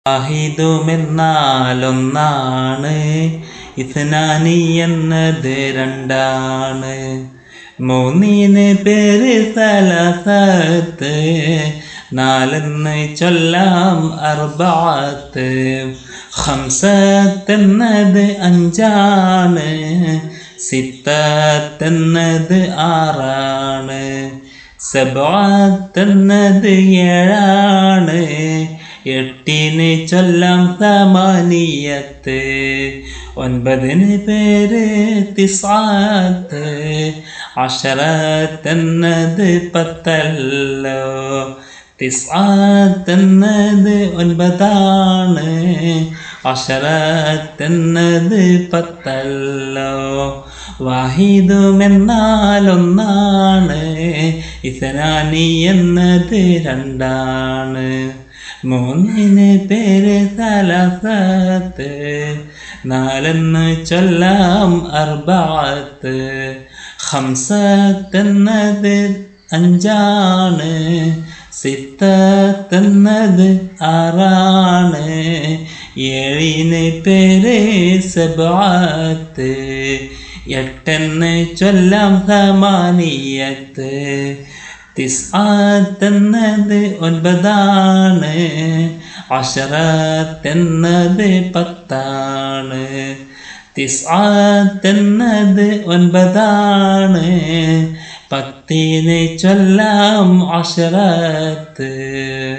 വാഹിദുമെന്നാലൊന്നാണ് ഇസ്നാനി എന്നത് രണ്ടാണ് മൂന്നിന് പേര് സലസത്ത് നാലെന്ന് ചൊല്ലാം അർബാത്ത് ഹംസത്തെന്നത് അഞ്ചാണ് സിത്തത്തെന്നത് ആറാണ് സബാത്തെന്നത് ഏഴാണ് എട്ടിന് ചൊല്ലാം സമാനിയത്ത് ഒൻപതിന് പേര് തിസാത്ത് അഷറത്തെന്നത് പത്തല്ലോ തിസാത്തെന്നത് ഒൻപതാണ് അഷറത്തെന്നത് പത്തല്ലോ വാഹിദുമെന്നാലൊന്നാണ് ഇസനാനി എന്നത് രണ്ടാണ് മൂന്നിന് പേര് സലസത്ത് നാലെന്ന് ചൊല്ലാം അർബാത്ത് ഹംസത്തെന്നത് അഞ്ചാണ് സിത്തത്തെന്നത് ആറാണ് ഏഴിന് പേര് സബാത്ത് എട്ടെന്ന് ചൊല്ലാം സമാനിയത്ത് തിസ്ആത്തെന്നത് ഒൻപതാണ് അഷറത്തെന്നത് പത്താണ് തിസ്ആത്തെന്നത് ഒൻപതാണ് പത്തിന് ചൊല്ലാം അഷറത്ത്